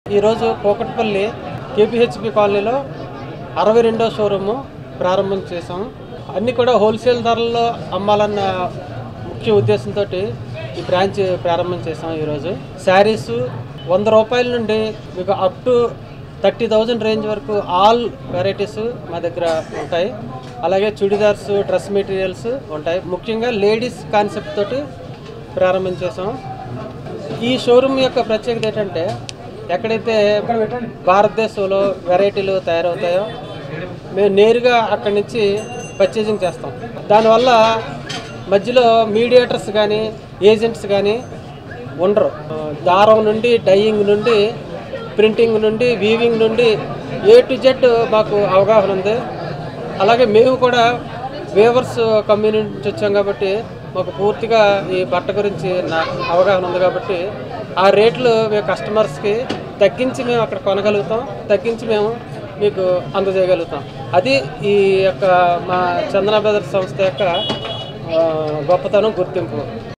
ఈరోజు కోకట్పల్లి కేపీహెచ్పి కాలనీలో అరవై రెండో షోరూము ప్రారంభం చేసాం అన్నీ కూడా హోల్సేల్ ధరల్లో అమ్మాలన్న ముఖ్య ఉద్దేశంతో ఈ బ్రాంచ్ ప్రారంభం చేసాం ఈరోజు శారీస్ వంద రూపాయల నుండి మీకు up to thirty thousand range వరకు ఆల్ వెరైటీస్ మా దగ్గర ఉంటాయి అలాగే చుడిదార్స్ డ్రెస్ మెటీరియల్స్ ఉంటాయి ముఖ్యంగా లేడీస్ కాన్సెప్ట్ తోటి ప్రారంభం చేసాం ఈ షోరూమ్ యొక్క ప్రత్యేకత ఏంటంటే ఎక్కడైతే భారతదేశంలో వెరైటీలు తయారవుతాయో మేము నేరుగా అక్కడి నుంచి పర్చేజింగ్ చేస్తాం దానివల్ల మధ్యలో మీడియేటర్స్ కానీ ఏజెంట్స్ కానీ ఉండరు ఆ, దారం నుండి డైయింగ్ నుండి ప్రింటింగ్ నుండి వీవింగ్ నుండి ఏ టు జెడ్ మాకు అవగాహన ఉంది అలాగే మేము కూడా వేవర్స్ కమ్యూనిటీ నుంచి వచ్చాం కాబట్టి మాకు పూర్తిగా ఈ బట్ట గురించి నాకు అవగాహన ఉంది కాబట్టి ఆ రేట్లు మేము కస్టమర్స్కి తగ్గించి మేము అక్కడ కొనగలుగుతాం తగ్గించి మేము మీకు అందజేయగలుగుతాం అది ఈ యొక్క మా చందన బ్రదర్స్ సంస్థ యొక్క ఆ, గొప్పతనం గుర్తింపు